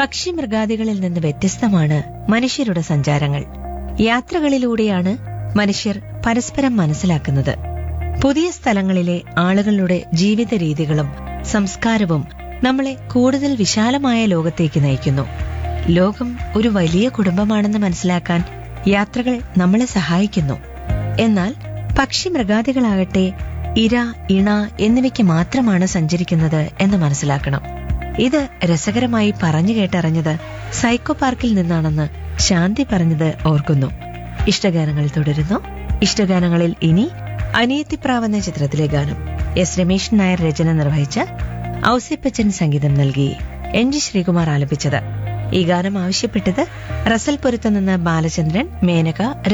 പക്ഷി മൃഗാദികളിൽ നിന്ന് വ്യത്യസ്തമാണ് മനുഷ്യരുടെ സഞ്ചാരങ്ങൾ യാത്രകളിലൂടെയാണ് മനുഷ്യർ പരസ്പരം മനസ്സിലാക്കുന്നത് പുതിയ സ്ഥലങ്ങളിലെ ആളുകളുടെ ജീവിത രീതികളും സംസ്കാരവും നമ്മളെ കൂടുതൽ വിശാലമായ ലോകത്തേക്ക് നയിക്കുന്നു ലോകം ഒരു വലിയ കുടുംബമാണെന്ന് മനസ്സിലാക്കാൻ യാത്രകൾ നമ്മളെ സഹായിക്കുന്നു എന്നാൽ പക്ഷി മൃഗാദികളാകട്ടെ ഇര ഇണ എന്നിവയ്ക്ക് മാത്രമാണ് സഞ്ചരിക്കുന്നത് എന്ന് മനസ്സിലാക്കണം ഇത് രസകരമായി പറഞ്ഞു കേട്ടറിഞ്ഞത് സൈക്കോ പാർക്കിൽ നിന്നാണെന്ന് ശാന്തി പറഞ്ഞത് ഓർക്കുന്നു ഇഷ്ടഗാനങ്ങൾ തുടരുന്നു ഇഷ്ടഗാനങ്ങളിൽ ഇനി അനിയത്തിപ്രാവ് എന്ന ചിത്രത്തിലെ ഗാനം എസ് രമേശൻ നായർ രചന നിർവഹിച്ച ഔസിപ്പച്ചൻ സംഗീതം നൽകി എൻ ജി ശ്രീകുമാർ ആലപിച്ചത് ഈ ഗാനം ആവശ്യപ്പെട്ടത് റസൽപുരത്ത് നിന്ന് ബാലചന്ദ്രൻ മേനക